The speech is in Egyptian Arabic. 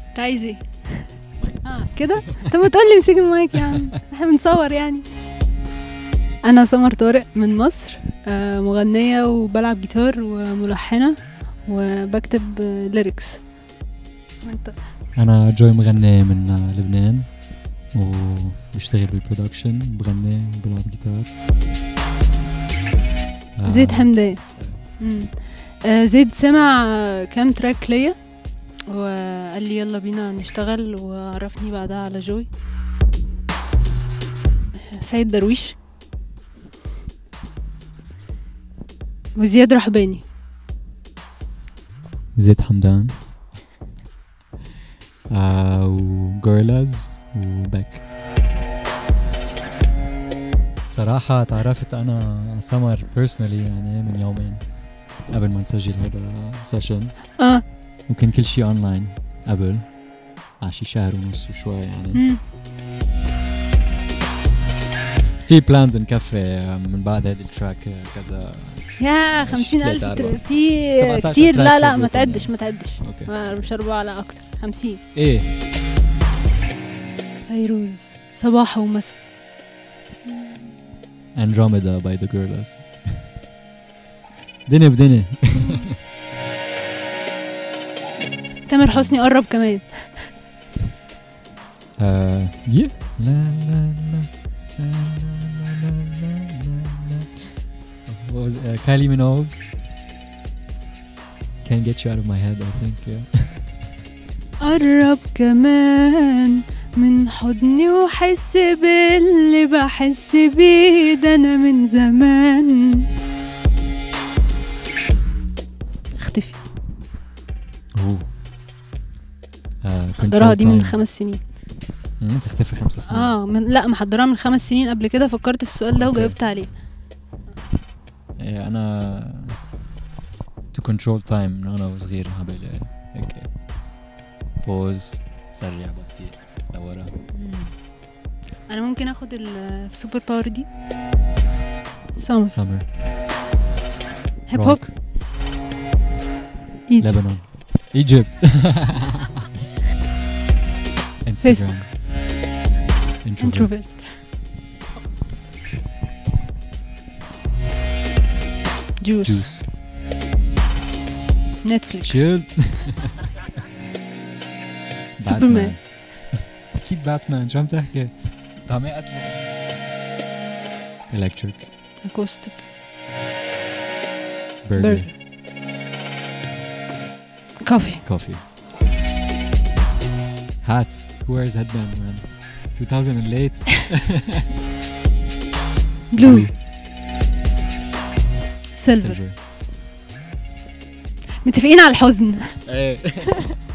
انت عايز ايه اه كده طب ما تقول لي امسك المايك يا عم احنا بنصور يعني انا سمر طارق من مصر آه، مغنيه وبلعب جيتار وملحنه وبكتب ليركس وانت انا جوي مغني من لبنان وبشتغل بالبرودكشن بغني وبلعب جيتار آه، زيد حمدان مم. آه، زيد سمع آه، كام تراك ليا وقال لي يلا بينا نشتغل وعرفني بعدها على جوي سيد درويش وزياد رحباني زيد حمدان آه وجوريلاز وباك صراحة تعرفت أنا على سمر بيرسونالي يعني من يومين قبل ما نسجل هذا سيشن اه وكان كل شيء اونلاين قبل على شي شهر ونص وشوي يعني مم. في بلانز نكفي من بعد هذه التراك كذا يا مش خمسين ألف تلاتة تر- أربعة. في 17 كتير لا تراك لا ما نزلت تعدش يعني. ما تعدش اوكي ما- مش أربعة على أكتر خمسين ايه فيروز صباح ومساء اندروميدا باي ذا جيرلز دني بدني تامر حسني قرب كمان آه يه لا لا لا لا لا لا لا لا What was uh, Kylie Minogue Can't get you out of my head I think yeah قرب كمان من حضني وحس باللي بحس بيه ده انا من زمان اختفي اوه آه محضراها دي من Control Time. خمس سنين مم، تختفي خمس سنين اه من لا محضراها من خمس سنين قبل كده فكرت في السؤال ده أوكي. وجاوبت عليه إيه انا to control time من وانا صغير هبل هيك بوز سرع بطيء لورا انا ممكن اخد السوبر باور دي سمر سمر هيب هوب Egypt. لبنان ايجيبت انستغرام introvert جوس جوس نتفليكس شيل سوبرمان. اكيد باتمان شو عم تحكي؟ انت عم قتلك الكتريك اكوستيك برجر برجر كوفي كوفي hats who wears headbands man 2000 and late بلو سيلفر silver متفقين على الحزن ايه